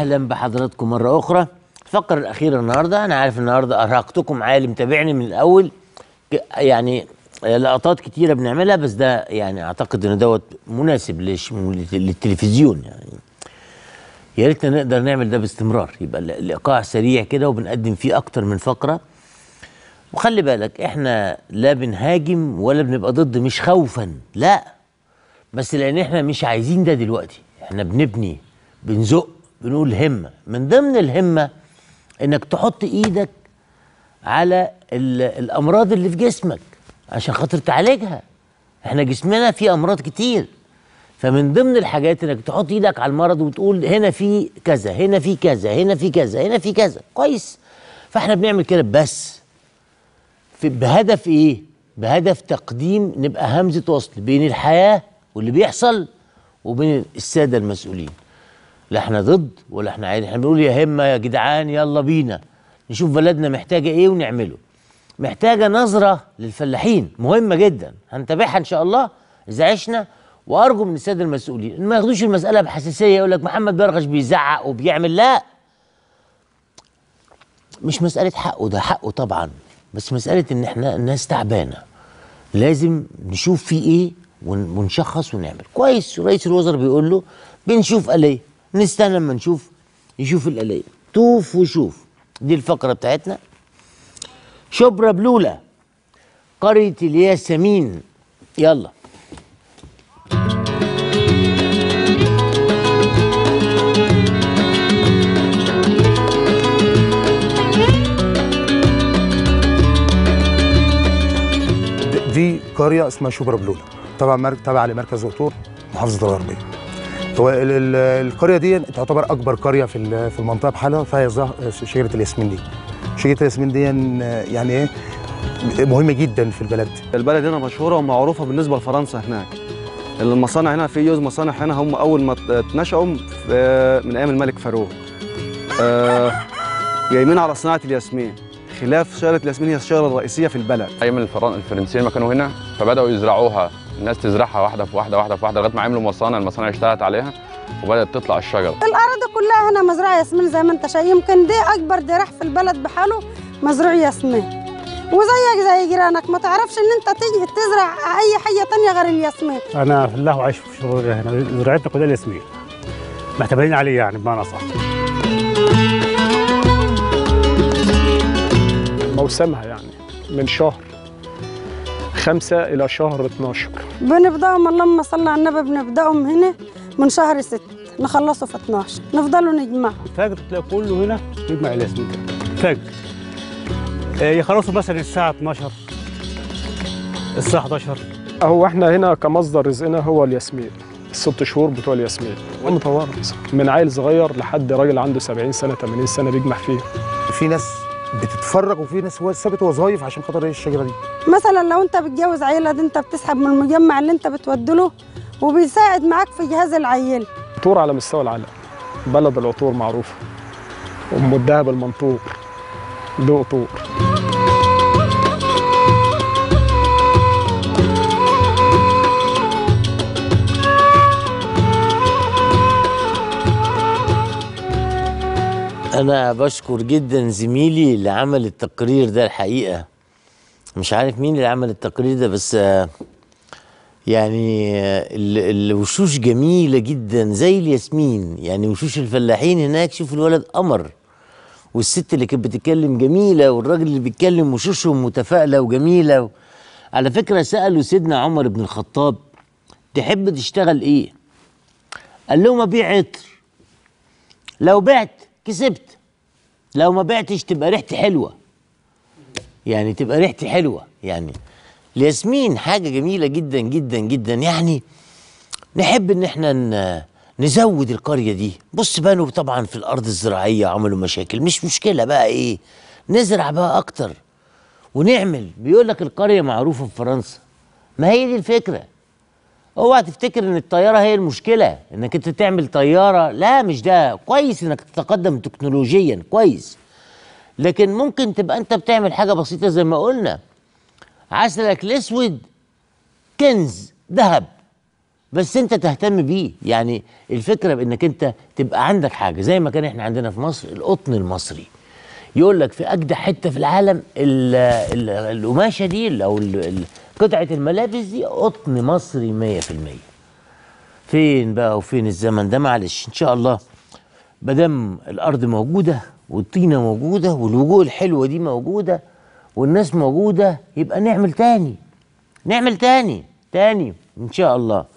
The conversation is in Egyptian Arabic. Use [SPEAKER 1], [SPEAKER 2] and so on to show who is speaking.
[SPEAKER 1] اهلا بحضراتكم مره اخرى الفقره الاخيره النهارده انا عارف النهارده ارهقتكم عالي متابعني من الاول ك- يعني لقطات كتيره بنعملها بس ده يعني اعتقد ان دوت مناسب للش- للتلفزيون يعني يا ريتنا نقدر نعمل ده باستمرار يبقى ال- الايقاع سريع كده وبنقدم فيه اكتر من فقره وخلي بالك احنا لا بنهاجم ولا بنبقى ضد مش خوفا لا بس لان احنا مش عايزين ده دلوقتي احنا بنبني بنزق بنقول همه من ضمن الهمه انك تحط ايدك على ال- الامراض اللي في جسمك عشان خاطر تعالجها احنا جسمنا فيه امراض كتير فمن ضمن الحاجات انك تحط ايدك على المرض وتقول هنا في كذا هنا في كذا هنا في كذا هنا في كذا كويس فاحنا بنعمل كده بس في بهدف ايه بهدف تقديم نبقى همزه وصل بين الحياه واللي بيحصل وبين الساده المسؤولين لا احنا ضد ولا احنا عايزين احنا بنقول يا همه يا جدعان يلا بينا نشوف بلدنا محتاجه ايه ونعمله محتاجه نظره للفلاحين مهمه جدا هنتابعها ان شاء الله اذا عشنا وارجو من الساده المسؤولين ان ما ياخدوش المساله بحساسيه يقول لك محمد برغش بيزعق وبيعمل لا مش مساله حقه ده حقه طبعا بس مساله ان احنا الناس تعبانه لازم نشوف في ايه ون- ونشخص ونعمل كويس رئيس الوزراء بيقول له بنشوف آلية نستنى لما نشوف يشوف الآلية طوف وشوف دي الفقرة بتاعتنا شبرا بلولة قرية الياسمين يلا
[SPEAKER 2] دي قريه اسمها شبرا بلوله طبعا مر... تابعه لمركز وطور محافظه الغربيه هو ال... ال... القريه دي تعتبر اكبر قريه في ال- في المنطقه بحالها فهي زه... شجره الياسمين دي شجره الياسمين دي يعني ايه مهمه جدا في البلد
[SPEAKER 3] البلد هنا مشهوره ومعروفه بالنسبه لفرنسا هناك المصانع هنا في يوز مصانع هنا هم اول ما اتنشأوا في- من ايام الملك فاروق آه، جايين على صناعه الياسمين خلاف شجره الياسمين هي الشجره الرئيسيه في البلد
[SPEAKER 4] ايام الفرن... الفرنسيين ما كانوا هنا فبداوا يزرعوها الناس تزرعها واحده في واحده واحده في واحده لغايه ما عملوا مصانع المصانع اشتغلت عليها وبدات تطلع الشجره
[SPEAKER 5] الأراضي كلها هنا مزرعة ياسمين زي ما أنت شايف يمكن دي أكبر دراح في البلد بحاله مزروع ياسمين وزيك زي جيرانك ما تعرفش إن أنت تيجي تزرع أي حاجة تانية غير الياسمين
[SPEAKER 6] انا فلاح وعايش في شغل هنا زراعتنا كلها الياسمين معتمدين عليه يعني بمعنى صح
[SPEAKER 7] موسمها يعني من شهر خمسة إلى شهر 12
[SPEAKER 5] بنبدأهم اللهم صل على النبي بنبدأهم هنا من شهر ست نخلصه في 12 نفضلوا نجمعهم
[SPEAKER 6] الفجر تلاقي كله هنا يجمع الياسمين ده الفجر آه، يخلصوا مثلا الساعة 12 الساعة 11
[SPEAKER 7] هو احنا هنا كمصدر رزقنا هو الياسمين الست شهور بتوع الياسمين متوارث من عيل صغير لحد راجل عنده 70 سنة 80 سنة بيجمع فيه
[SPEAKER 2] في ناس بتتفرج وفي ناس هو سابت وظايف عشان خاطر ايه الشجره دي
[SPEAKER 5] مثلا لو أنت بتجوز عيلة دي أنت بتسحب من المجمع اللي أنت بتودله وبيساعد معاك في جهاز العيل
[SPEAKER 7] عطور على مستوى العالم بلد العطور معروفة أم الدهب المنطور له عطور
[SPEAKER 1] انا بشكر جدا زميلي اللي عمل التقرير ده الحقيقه مش عارف مين اللي عمل التقرير ده بس آه، يعني آه، ال- الوشوش جميله جدا زي الياسمين يعني وشوش الفلاحين هناك شوف الولد قمر والست اللي كانت بتتكلم جميله والراجل اللي بيتكلم وشوشهم متفائله وجميله على فكره سالوا سيدنا عمر بن الخطاب تحب تشتغل ايه قال لهم ابيع عطر لو بعت كسبت لو ما بعتش تبقى ريحتي حلوه يعني تبقى ريحتي حلوه يعني الياسمين حاجه جميله جدا جدا جدا يعني نحب ان احنا ن- نزود القريه دي بص بنوا طبعا في الارض الزراعيه عملوا مشاكل مش مشكله بقى ايه نزرع بقى اكتر ونعمل بيقول لك القريه معروفه في فرنسا ما هي دي الفكره اوعى تفتكر ان الطياره هي المشكله انك انت تعمل طياره لا مش ده كويس انك تتقدم تكنولوجيا كويس لكن ممكن تبقى انت بتعمل حاجه بسيطه زي ما قلنا عسلك الاسود كنز ذهب بس انت تهتم بيه يعني الفكره بانك انت تبقى عندك حاجه زي ما كان احنا عندنا في مصر القطن المصري يقول لك في اجدع حته في العالم ال ال القماشه دي او ال- ال- قطعه الملابس دي قطن مصري 100% فين بقى وفين الزمن ده معلش ان شاء الله مادام الارض موجوده والطينه موجوده والوجوه الحلوه دي موجوده والناس موجوده يبقى نعمل تاني نعمل تاني تاني ان شاء الله